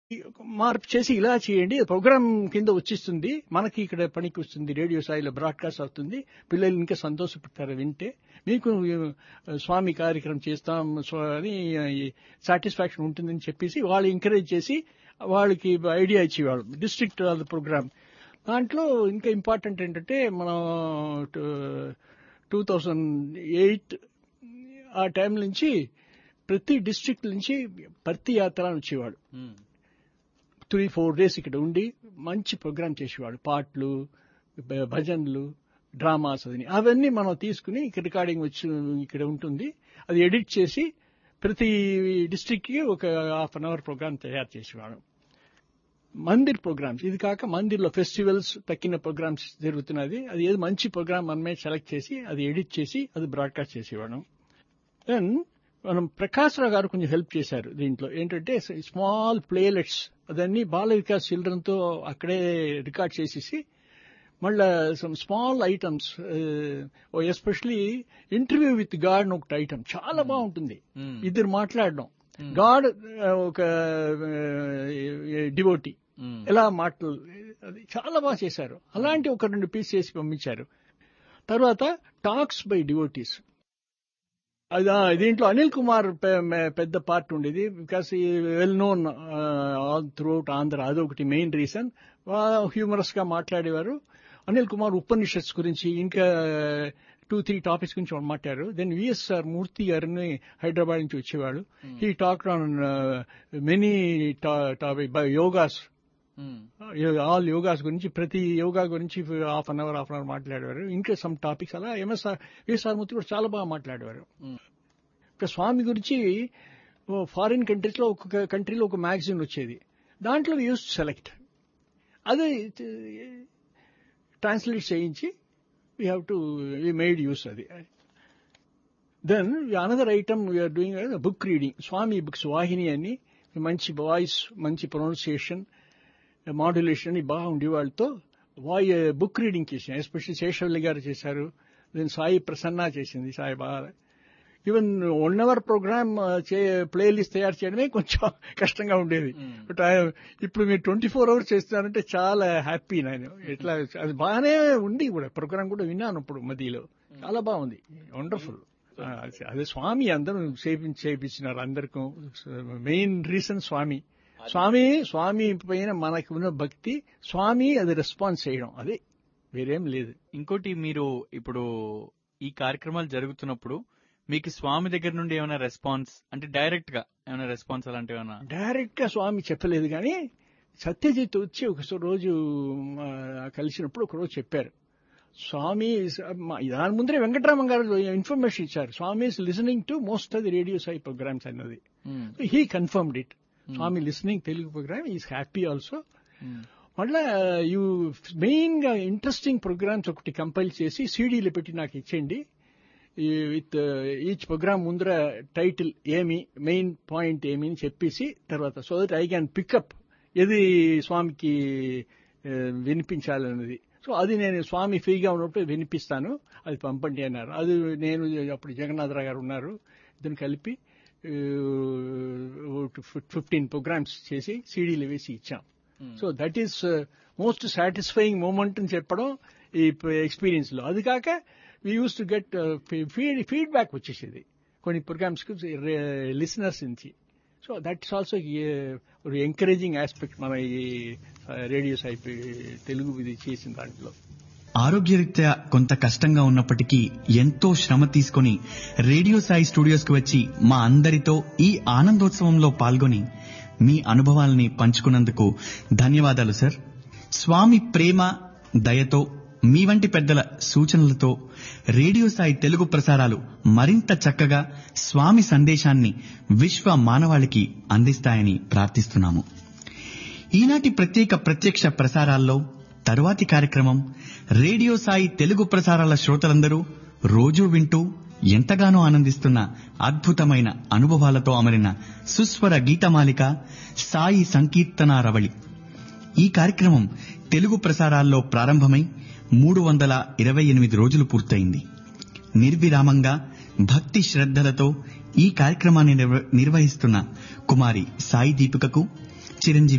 మార్పు చేసి ఇలా చేయండి ప్రోగ్రామ్ కింద వచ్చిస్తుంది మనకి ఇక్కడ పనికి వస్తుంది రేడియో స్థాయిలో బ్రాడ్కాస్ట్ అవుతుంది పిల్లలు ఇంకా సంతోషపడతారు వింటే మీకు ఆ, స్వామి కార్యక్రమం చేస్తాం స్వ- అని సాటిస్ఫాక్షన్ ఉంటుందని చెప్పేసి వాళ్ళు ఎంకరేజ్ చేసి వాళ్ళకి ఐడియా ఇచ్చేవాళ్ళు డిస్ట్రిక్ట్ ప్రోగ్రామ్ దాంట్లో ఇంకా ఇంపార్టెంట్ ఏంటంటే మనం టూ థౌజండ్ ఎయిట్ ఆ టైం నుంచి ప్రతి డిస్ట్రిక్ట్ నుంచి ప్రతి యాత్ర అని వచ్చేవాడు త్రీ ఫోర్ డేస్ ఇక్కడ ఉండి మంచి ప్రోగ్రామ్ చేసేవాడు పాటలు భ- భజనలు డ్రామాస్ అని అవన్నీ మనం తీసుకుని ఇక్కడ రికార్డింగ్ వచ్చి ఇక్కడ ఉంటుంది అది ఎడిట్ చేసి ప్రతి డిస్ట్రిక్ట్కి ఒక హాఫ్ అన్ అవర్ ప్రోగ్రామ్ తయారు చేసేవాడు మందిర్ ప్రోగ్రామ్స్ ఇది కాక మందిర్లో ఫెస్టివల్స్ తక్కిన ప్రోగ్రామ్స్ జరుగుతున్నది అది ఏది మంచి ప్రోగ్రామ్ మనమే సెలెక్ట్ చేసి అది ఎడిట్ చేసి అది బ్రాడ్కాస్ట్ చేసేవాడు దెన్ మనం ప్రకాశ్ రావు గారు కొంచెం హెల్ప్ చేశారు దీంట్లో ఏంటంటే స్మాల్ ప్లేలెట్స్ అదన్నీ బాల వికాస్ చిల్డ్రన్ తో అక్కడే రికార్డ్ చేసేసి మళ్ళా some small items especially interview with God అని ఒకటి ఐటమ్ చాలా బాగుంటుంది ఇద్దరు మాట్లాడడం గాడ్ ఒక డివోటీ ఎలా మాటలు అది చాలా బాగా చేశారు అలాంటి ఒక రెండు పీస్ చేసి పంపించారు తర్వాత టాక్స్ బై డివోటీస్ అది ఆ, దీంట్లో అనిల్ కుమార్ పె- మె- పెద్ద పార్ట్ ఉండేది because well known all throughout Andhra అదొకటి మెయిన్ రీజన్ హ్యూమరస్ గా మాట్లాడేవారు అనిల్ కుమార్ ఉపనిషత్స్ గురించి ఇంకా టూ త్రీ టాపిక్స్ గురించి వాళ్ళు మాట్లాడారు దెన్ విఎస్ఆర్ మూర్తి గారిని హైదరాబాద్ నుంచి వచ్చేవాడు he talk on many topic by yogas all yogas గురించి ప్రతి యోగా గురించి half an hour half an hour మాట్లాడేవారు ఇంకా సమ్ టాపిక్స్ అలా ఎంఎస్ఆర్ విఎస్ఆర్ మూర్తి కూడా చాలా బాగా మాట్లాడేవారు ఇక స్వామి గురించి ఫారిన్ కంట్రీస్ లో ఒక్కొక్క కంట్రీలో ఒక మ్యాగజైన్ వచ్చేది దాంట్లో యూస్ సెలెక్ట్ అది ట్రాన్స్లేట్ చేయించి we have to we made use అది then another item we are doing book reading Swami books Vahini అని మంచి వాయిస్ మంచి ప్రొనౌన్సియేషన్ మాడ్యులేషన్ అని బాగా ఉండే వాళ్ళతో వాయి బుక్ రీడింగ్ చేసాం ఎస్పెషల్లీ శేషవల్లి గారు చేశారు దెన్ సాయి ప్రసన్న చేసింది సాయి బాగా even one hour program playlist తయారు చేయడమే కొంచెం కష్టంగా ఉండేది బట్ ఇప్పుడు మీరు ట్వంటీ ఫోర్ అవర్స్ చేస్తున్నారంటే చాలా హ్యాపీ నేను ఎట్లా అది బాగానే ఉంది కూడా ప్రోగ్రామ్ కూడా విన్నాను ఇప్పుడు మధ్యలో చాలా బాగుంది వండర్ఫుల్ అదే స్వామి అందరూ చేపించి చేపించినారు అందరికీ మెయిన్ రీజన్ స్వామి స్వామి స్వామి పైన మనకు ఉన్న భక్తి స్వామి అది రెస్పాన్స్ చేయడం అదే వేరేం లేదు ఇంకోటి మీరు ఇప్పుడు ఈ కార్యక్రమాలు జరుగుతున్నప్పుడు మీకు స్వామి దగ్గర నుండి ఏమైనా రెస్పాన్స్ అంటే డైరెక్ట్ గా ఏమైనా రెస్పాన్స్ అలాంటివి ఏమైనా డైరెక్ట్ గా స్వామి చెప్పలేదు కానీ సత్యజిత్ వచ్చి ఒక రోజు ఆ, కలిసినప్పుడు ఒక రోజు చెప్పారు స్వామి is- మా- దాని ముందరే వెంకటరామన్ గారు ఇన్ఫర్మేషన్ ఇచ్చారు Swami is listening to most of the radio Sai programs అన్నది he confirmed it Swami listening Telugu program is happy also మళ్ళా యూ మెయిన్ గా ఇంట్రెస్టింగ్ ప్రోగ్రామ్స్ ఒకటి కంపైల్ చేసి సీడీలు పెట్టి నాకు ఇచ్చేయండి విత్ ఈచ్ ప్రోగ్రామ్ ముందర టైటిల్ ఏమి మెయిన్ పాయింట్ ఏమి అని చెప్పేసి తర్వాత so that I can pick up ఏది స్వామికి ఆ, వినిపించాలన్నది సో అది నేను స్వామి ఫ్రీగా ఉన్నప్పుడు వినిపిస్తాను అది పంపండి అన్నారు అది నేను అప్పుడు జగన్నాథరావు గారు ఉన్నారు ఇద్దరు కలిపి ఫిఫ్టీన్ ప్రోగ్రామ్స్ చేసి సీడీలు వేసి ఇచ్చాం so that is most satisfying moment అని చెప్పడం ఈ ఎక్స్పీరియన్స్ లో అది కాక we used to get feedback వచ్చేసేది కొన్ని ప్రోగ్రామ్స్ కి లిసనర్స్ నుంచి సో దట్ ఇస్ ఆల్సో ఒక ఎంకరేజింగ్ ఆస్పెక్ట్ మన ఈ రేడియో సైప్ తెలుగు ఇది చేసిన దాంట్లో ఆరోగ్యరీత్యా కొంత కష్టంగా ఉన్నప్పటికీ ఎంతో శ్రమ తీసుకొని రేడియో సాయి స్టూడియోస్ కు వచ్చి మా అందరితో ఈ ఆనందోత్సవంలో పాల్గొని మీ అనుభవాల్ని పంచుకున్నందుకు ధన్యవాదాలు సార్ స్వామి ప్రేమ దయతో మీ వంటి పెద్దల సూచనలతో రేడియో సాయి తెలుగు ప్రసారాలు మరింత చక్కగా స్వామి సందేశాన్ని విశ్వ మానవాళికి అందిస్తాయని ప్రార్థిస్తున్నాము ఈనాటి ప్రత్యేక ప్రత్యక్ష ప్రసారాల్లో తరువాతి కార్యక్రమం రేడియో సాయి తెలుగు ప్రసారాల శ్రోతలందరూ రోజూ వింటూ ఎంతగానో ఆనందిస్తున్న అద్భుతమైన అనుభవాలతో అమరిన సుస్వర గీతమాలిక సాయి సంకీర్తన రవళి ఈ కార్యక్రమం తెలుగు ప్రసారాల్లో ప్రారంభమై మూడు వందల ఇరవై ఎనిమిది రోజులు పూర్తయింది నిర్విరామంగా భక్తి శ్రద్ధలతో ఈ కార్యక్రమాన్ని నిర్వ- నిర్వహిస్తున్న కుమారి సాయి దీపికకు చిరంజీవి